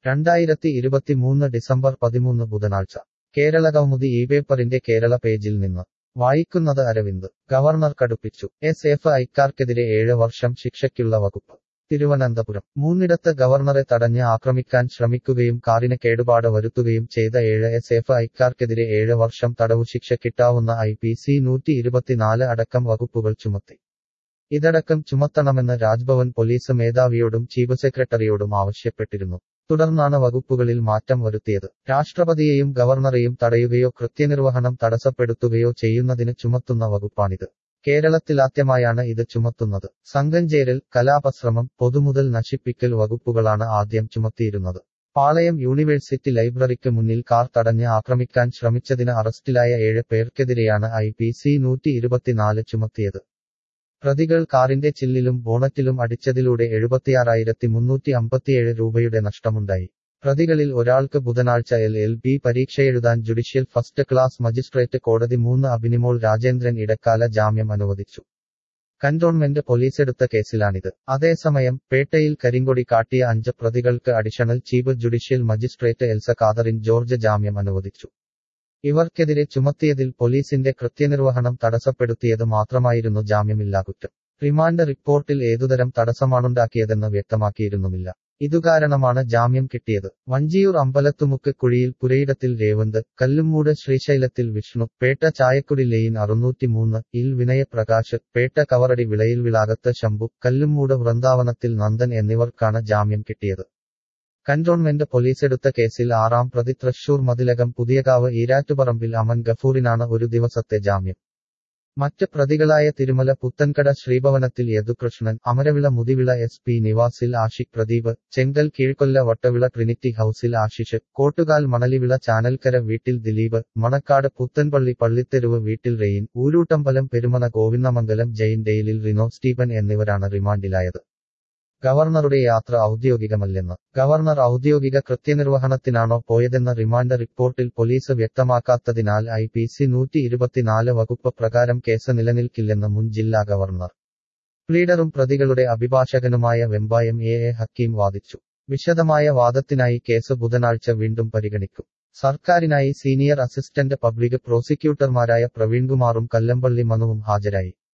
രണ്ടായിരത്തി ഇരുപത്തിമൂന്ന് ഡിസംബർ പതിമൂന്ന് ബുധനാഴ്ച കേരളകൗമുദി ഈ പേപ്പറിന്റെ കേരള പേജിൽ നിന്ന് വായിക്കുന്നത് അരവിന്ദ് ഗവർണർ കടുപ്പിച്ചു എസ് എഫ് ഐക്കാർക്കെതിരെ ഏഴ് വർഷം ശിക്ഷയ്ക്കുള്ള വകുപ്പ് തിരുവനന്തപുരം മൂന്നിടത്ത് ഗവർണറെ തടഞ്ഞ് ആക്രമിക്കാൻ ശ്രമിക്കുകയും കാറിന് കേടുപാട് വരുത്തുകയും ചെയ്ത ഏഴ് എസ് എഫ് ഐക്കാർക്കെതിരെ ഏഴ് വർഷം തടവു ശിക്ഷ കിട്ടാവുന്ന ഐ പി സി നൂറ്റി ഇരുപത്തിനാല് അടക്കം വകുപ്പുകൾ ചുമത്തി ഇതടക്കം ചുമത്തണമെന്ന് രാജ്ഭവൻ പോലീസ് മേധാവിയോടും ചീഫ് സെക്രട്ടറിയോടും ആവശ്യപ്പെട്ടിരുന്നു തുടർന്നാണ് വകുപ്പുകളിൽ മാറ്റം വരുത്തിയത് രാഷ്ട്രപതിയെയും ഗവർണറെയും തടയുകയോ കൃത്യനിർവഹണം തടസ്സപ്പെടുത്തുകയോ ചെയ്യുന്നതിന് ചുമത്തുന്ന വകുപ്പാണിത് കേരളത്തിലാദ്യമായാണ് ഇത് ചുമത്തുന്നത് സംഘം ചേരൽ കലാപശ്രമം പൊതുമുതൽ നശിപ്പിക്കൽ വകുപ്പുകളാണ് ആദ്യം ചുമത്തിയിരുന്നത് പാളയം യൂണിവേഴ്സിറ്റി ലൈബ്രറിക്ക് മുന്നിൽ കാർ തടഞ്ഞ് ആക്രമിക്കാൻ ശ്രമിച്ചതിന് അറസ്റ്റിലായ ഏഴ് പേർക്കെതിരെയാണ് ഐ പി സി നൂറ്റി ഇരുപത്തിനാല് ചുമത്തിയത് പ്രതികൾ കാറിന്റെ ചില്ലിലും ബോണറ്റിലും അടിച്ചതിലൂടെ എഴുപത്തിയാറായിരത്തി മുന്നൂറ്റി അമ്പത്തിയേഴ് രൂപയുടെ നഷ്ടമുണ്ടായി പ്രതികളിൽ ഒരാൾക്ക് ബുധനാഴ്ച എൽ എൽ ബി പരീക്ഷയെഴുതാൻ ജുഡീഷ്യൽ ഫസ്റ്റ് ക്ലാസ് മജിസ്ട്രേറ്റ് കോടതി മൂന്ന് അഭിനിമോൾ രാജേന്ദ്രൻ ഇടക്കാല ജാമ്യം അനുവദിച്ചു കന്റോൺമെന്റ് പോലീസെടുത്ത കേസിലാണിത് അതേസമയം പേട്ടയിൽ കരിങ്കൊടി കാട്ടിയ അഞ്ച് പ്രതികൾക്ക് additional chief judicial magistrate Elsa Catherine George ജാമ്യം അനുവദിച്ചു ഇവർക്കെതിരെ ചുമത്തിയതിൽ പോലീസിന്റെ കൃത്യനിർവഹണം തടസ്സപ്പെടുത്തിയത് മാത്രമായിരുന്നു ജാമ്യമില്ലാ കുറ്റം റിമാൻഡ് റിപ്പോർട്ടിൽ ഏതുതരം തടസ്സമാണുണ്ടാക്കിയതെന്ന് വ്യക്തമാക്കിയിരുന്നുമില്ല ഇതുകാരണമാണ് ജാമ്യം കിട്ടിയത് വഞ്ചിയൂർ അമ്പലത്തുമുക്ക് കുഴിയിൽ പുരയിടത്തിൽ രേവന്ത് കല്ലുമൂട് ശ്രീശൈലത്തിൽ വിഷ്ണു പേട്ട ചായക്കുടി ലെയിൻ അറുന്നൂറ്റിമൂന്ന് ഇൽ വിനയപ്രകാശ് പേട്ട കവറടി വിളയിൽ വിളാകത്ത് ശംഭു കല്ലുമൂട് വൃന്ദാവനത്തിൽ നന്ദൻ എന്നിവർക്കാണ് ജാമ്യം കിട്ടിയത് കന്റോൺമെന്റ് പോലീസെടുത്ത കേസിൽ ആറാം പ്രതി തൃശൂർ മതിലകം പുതിയകാവ് ഈരാറ്റുപറമ്പിൽ അമൻ ഗഫൂറിനാണ് ഒരു ദിവസത്തെ ജാമ്യം മറ്റ് പ്രതികളായ തിരുമല പുത്തൻകട ശ്രീഭവനത്തിൽ യദുകൃഷ്ണൻ അമരവിള മുതിവിള എസ് പി നിവാസിൽ ആഷിഖ് പ്രദീപ് ചെങ്കൽ കീഴ്ക്കൊല്ല വട്ടവിള ട്രിനിറ്റി ഹൌസിൽ ആശിഷ് കോട്ടുകാൽ മണലിവിള ചാനൽക്കര വീട്ടിൽ ദിലീപ് മണക്കാട് പുത്തൻപള്ളി പള്ളിത്തെരുവ് വീട്ടിൽ റെയിൻ ഊരൂട്ടമ്പലം പെരുമന ഗോവിന്ദമംഗലം ജെയിൻ ഡെയിലിൽ റിനോ സ്റ്റീഫൻ എന്നിവരാണ് റിമാൻഡിലായത് ഗവർണറുടെ യാത്ര ഔദ്യോഗികമല്ലെന്ന് ഗവർണർ ഔദ്യോഗിക കൃത്യനിർവഹണത്തിനാണോ പോയതെന്ന റിമാൻഡ് റിപ്പോർട്ടിൽ പോലീസ് വ്യക്തമാക്കാത്തതിനാൽ ഐ പി സി നൂറ്റി ഇരുപത്തിനാല് വകുപ്പ് പ്രകാരം കേസ് നിലനിൽക്കില്ലെന്ന് മുൻ ജില്ലാ ഗവർണർ പ്ലീഡറും പ്രതികളുടെ അഭിഭാഷകനുമായ വെമ്പായം എ എ ഹക്കീം വാദിച്ചു വിശദമായ വാദത്തിനായി കേസ് ബുധനാഴ്ച വീണ്ടും പരിഗണിക്കും സർക്കാരിനായി സീനിയർ അസിസ്റ്റന്റ് പബ്ലിക് പ്രോസിക്യൂട്ടർമാരായ പ്രവീൺകുമാറും കല്ലമ്പള്ളി മനുവും ഹാജരായി